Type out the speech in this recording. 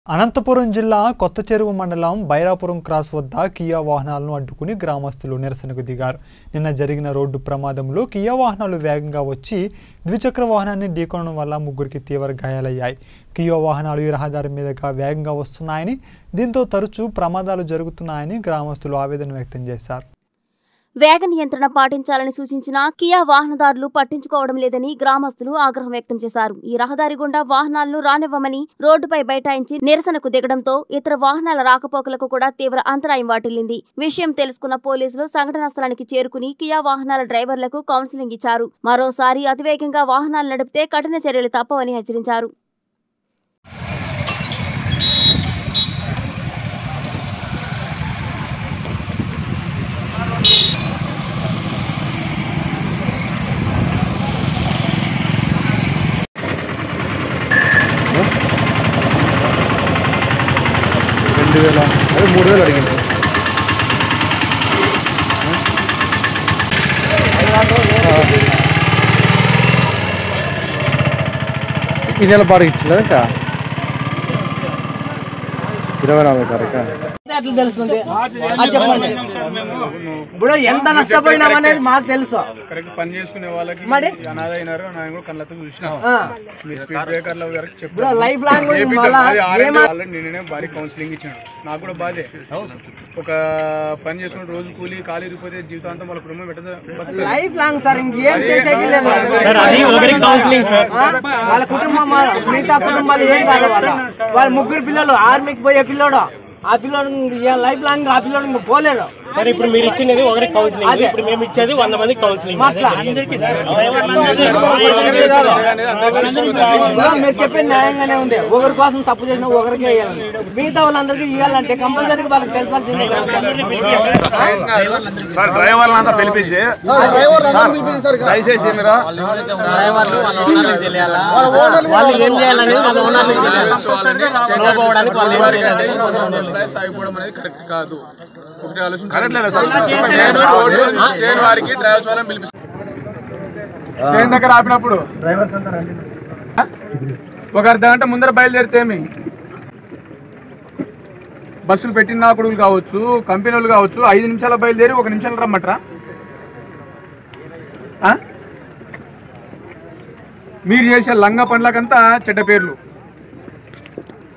అనంతపురం జిల్లా కొత్త చెరువు మండలం బైరాపురం క్రాస్ వద్ద కియా వాహనాలను అడ్డుకుని గ్రామస్తులు నిరసనకు దిగారు నిన్న జరిగిన రోడ్డు ప్రమాదంలో కియా వాహనాలు వేగంగా వచ్చి ద్విచక్ర వాహనాన్ని ఢీకొనడం వల్ల ముగ్గురికి తీవ్ర గాయాలయ్యాయి కియా వాహనాలు ఈ రహదారి మీదుగా వేగంగా వస్తున్నాయని దీంతో తరచూ ప్రమాదాలు జరుగుతున్నాయని గ్రామస్తులు ఆవేదన వ్యక్తం చేశారు వేగ నియంత్రణ పాటించాలని సూచించిన కియా వాహనదారులు పట్టించుకోవడం లేదని గ్రామస్తులు ఆగ్రహం వ్యక్తం చేశారు ఈ రహదారి గుండా వాహనాలను రానివ్వమని రోడ్డుపై బైఠాయించి నిరసనకు దిగడంతో ఇతర వాహనాల రాకపోకలకు కూడా తీవ్ర అంతరాయం వాటిల్లింది విషయం తెలుసుకున్న పోలీసులు సంఘటనా స్థలానికి చేరుకుని కియా వాహనాల డ్రైవర్లకు కౌన్సిలింగ్ ఇచ్చారు మరోసారి అతివేగంగా వాహనాలు నడిపితే కఠిన చర్యలు తప్పవని హెచ్చరించారు రెండు వేల అదే మూడు వేలు అడిగింది ఈ నెల బాగా ఇచ్చిందా ఇంకా ఇరవై నాలుగు తారీఖు ఎట్లా తెలుస్తుంది అది చెప్పండి ఇప్పుడు ఎంత నష్టపోయినాం అనేది మాకు తెలుసు కరెక్ట్ పని చేసుకునే వాళ్ళకి మరి? అనాథ అయినారు నేను కూడా కళ్ళతో చూసిన ఆ. మీ స్పీడ్ బ్రేకర్ల వరకు ఇప్పుడు చెప్తాను లైఫ్ లాంగ్ ఏపీ మళ్ళా అది ఆర్ఎండి ఏమా- వాళ్ళని నేనే భారీ కౌన్సిలింగ్ ఇచ్చాను నాకు కూడా బాధే ఒక పని చేసుకుని రోజు కూలి ఖాళీ ఇరిగిపోతే జీవితాంతం వాళ్ళ కుటుంబం పెట్టదు లైఫ్ లాంగ్ సార్ ఇంకేం చేసేది లేదు ఆ? వాళ్ళ కుటుంబం వాళ్ళ- మిగతా కుటుంబాలు ఏం కాదు వాళ్ళ వాళ్ళ ముగ్గురు పిల్లలు ఆర్మీకి పోయే పిల్లోడు ఆ పిల్లోడు ఇంక లైఫ్ లాంగ్ ఆ పిల్లోడు ఇంక పోలేడు సరే ఇప్పుడు మీరు ఇచ్చినది ఒకరికి కౌన్సిలింగ్ అదే. ఇప్పుడు మేము ఇచ్చేది వంద మంది కౌన్సిలింగ్ మాట్లా ఇప్పుడు మీరు చెప్పేది న్యాయంగానే ఉంది ఒకరి కోసం తప్పు చేసిన ఒకరికి వేయాలని మిగతా వాళ్ళందరికీ ఇవ్వాలంటే కంపల్సరీ వాళ్ళకి తెలిసాల్సిందే కదా సార్. సార్ డ్రైవర్లు అంతా పిలిపించి సార్, దయచేసి మీరు వాళ్ళు ఏం చేయాలనేది వాళ్ళ ఓనర్లకు తెలియాలి. పోవడానికి వాళ్ళు ఏం చేయాలి ఎంప్లాయీస్ ఆగిపోవడం అనేది కరెక్ట్ కాదు ఒకటి ఆలోచించాలి కరెక్ట్ లేదా సార్ నేను రోడ్డు స్టేన్ వారికి డ్రైవర్స్ వాళ్ళని పిలిపిస్తాను స్టేన్ దగ్గర ఆపినప్పుడు ఒక అర్ధ గంట ముందర బయలుదేరితే ఏమి బస్సులు పెట్టిన కొడుకులు కావచ్చు కంపెనీ వాళ్ళు కావచ్చు ఐదు నిమిషాల బయలుదేరి ఒక నిమిషాలు రమ్మట్రా ఆ? మీరు చేసే లంగ పనులకంతా చెడ్డ పేర్లు